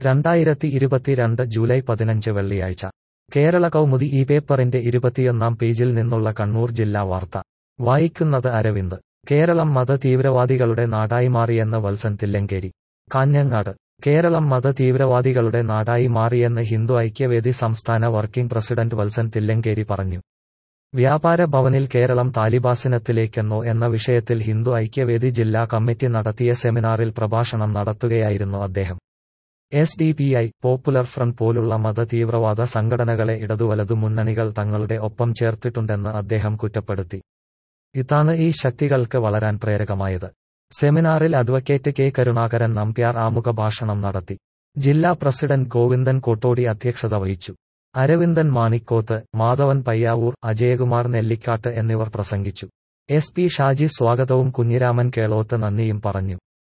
രണ്ടായിരത്തി ഇരുപത്തിരണ്ട് ജൂലൈ പതിനഞ്ച് വെള്ളിയാഴ്ച കേരള കൗമുദി ഈ പേപ്പറിന്റെ ഇരുപത്തിയൊന്നാം പേജിൽ നിന്നുള്ള കണ്ണൂർ ജില്ലാ വാർത്ത വായിക്കുന്നത് അരവിന്ദ് കേരളം മത തീവ്രവാദികളുടെ നാടായി മാറിയെന്ന് വത്സൻ തില്ലങ്കേരി കാഞ്ഞങ്ങാട് കേരളം മത തീവ്രവാദികളുടെ നാടായി മാറിയെന്ന് ഹിന്ദു ഐക്യവേദി സംസ്ഥാന വർക്കിംഗ് പ്രസിഡന്റ് വത്സൻ തില്ലങ്കേരി പറഞ്ഞു വ്യാപാര ഭവനിൽ കേരളം താലിബാസിനത്തിലേക്കെന്നോ എന്ന വിഷയത്തിൽ ഹിന്ദു ഐക്യവേദി ജില്ലാ കമ്മിറ്റി നടത്തിയ സെമിനാറിൽ പ്രഭാഷണം നടത്തുകയായിരുന്നു അദ്ദേഹം S D P I popular front പോലുള്ള മത തീവ്രവാദ സംഘടനകളെ ഇടതുവലതു മുന്നണികൾ തങ്ങളുടെ ഒപ്പം ചേർത്തിട്ടുണ്ടെന്ന് അദ്ദേഹം കുറ്റപ്പെടുത്തി ഇതാണ് ഈ ശക്തികൾക്ക് വളരാൻ പ്രേരകമായത് സെമിനാറിൽ അഡ്വക്കേറ്റ് കെ കരുണാകരൻ നമ്പ്യാർ ആമുഖ ഭാഷണം നടത്തി ജില്ലാ പ്രസിഡന്റ് ഗോവിന്ദൻ കോട്ടോടി അധ്യക്ഷത വഹിച്ചു അരവിന്ദൻ മാണിക്കോത്ത് മാധവൻ പയ്യാവൂർ അജയകുമാർ നെല്ലിക്കാട്ട് എന്നിവർ പ്രസംഗിച്ചു എസ് പി ഷാജി സ്വാഗതവും കുഞ്ഞിരാമൻ കേളോത്ത് നന്ദിയും പറഞ്ഞു